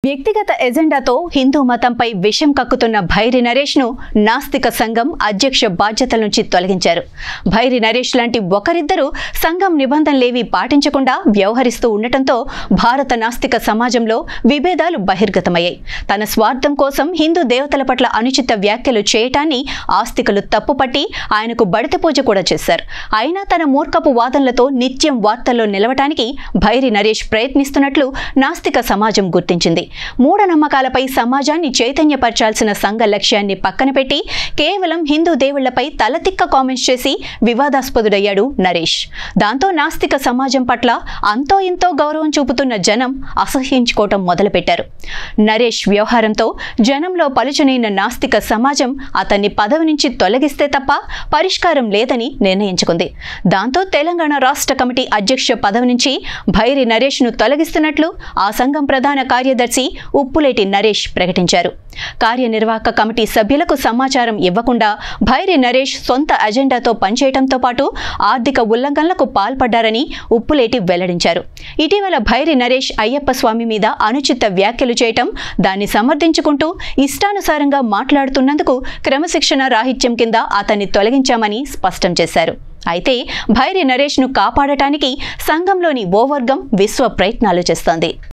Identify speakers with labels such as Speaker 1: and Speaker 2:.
Speaker 1: వ్యక్తిగత ఎజెండాతో హిందూ మతంపై విషం కక్కుతున్న భైరి నరేష్ ను నాస్తిక సంఘం అధ్యక్ష బాధ్యతల నుంచి తొలగించారు భైరి నరేష్ లాంటి ఒకరిద్దరు సంఘం నిబంధనలేవి పాటించకుండా వ్యవహరిస్తూ ఉండటంతో భారత నాస్తిక సమాజంలో విభేదాలు బహిర్గతమయ్యాయి తన స్వార్థం కోసం హిందూ దేవతల పట్ల అనుచిత వ్యాఖ్యలు చేయటాన్ని ఆస్తికులు తప్పుపట్టి ఆయనకు బడిత పూజ కూడా చేశారు అయినా తన మూర్ఖపు వాదనలతో నిత్యం వార్తల్లో నిలవటానికి భైరి నరేష్ ప్రయత్నిస్తున్నట్లు నాస్తిక సమాజం గుర్తించింది మూఢనమ్మకాలపై సమాజాన్ని చైతన్యపరచాల్సిన సంఘ లక్ష్యాన్ని పక్కన పెట్టి కేవలం హిందూ దేవుళ్లపై తలతిక్క కామెంట్స్ చేసి వివాదాస్పదుడయ్యాడు నరేష్ దాంతో నాస్తిక సమాజం పట్ల అంతో ఇంతో గౌరవం చూపుతున్న జనం అసహ్యించుకోవటం మొదలుపెట్టారు నరేష్ వ్యవహారంతో జనంలో పలుచనైన నాస్తిక సమాజం అతన్ని పదవి నుంచి తొలగిస్తే తప్ప పరిష్కారం లేదని నిర్ణయించుకుంది దాంతో తెలంగాణ రాష్ట్ర కమిటీ అధ్యక్ష పదవి నుంచి భైరి నరేష్ను తొలగిస్తున్నట్లు ఆ సంఘం ప్రధాన కార్యదర్శి ఉప్పులేటి నరేష్ ప్రకటించారు కార్యనిర్వాహక కమిటీ సభ్యులకు సమాచారం ఇవ్వకుండా భైరి నరేష్ సొంత అజెండాతో పనిచేయడంతో పాటు ఆర్థిక ఉల్లంఘనలకు పాల్పడ్డారని ఉప్పులేటి వెల్లడించారు ఇటీవల భైరి నరేష్ అయ్యప్ప స్వామి మీద అనుచిత వ్యాఖ్యలు చేయటం దాన్ని సమర్థించుకుంటూ ఇష్టానుసారంగా మాట్లాడుతున్నందుకు క్రమశిక్షణ రాహిత్యం కింద అతన్ని తొలగించామని స్పష్టం చేశారు అయితే భైరి నరేష్ను కాపాడటానికి సంఘంలోని ఓ వర్గం విశ్వ ప్రయత్నాలు చేస్తోంది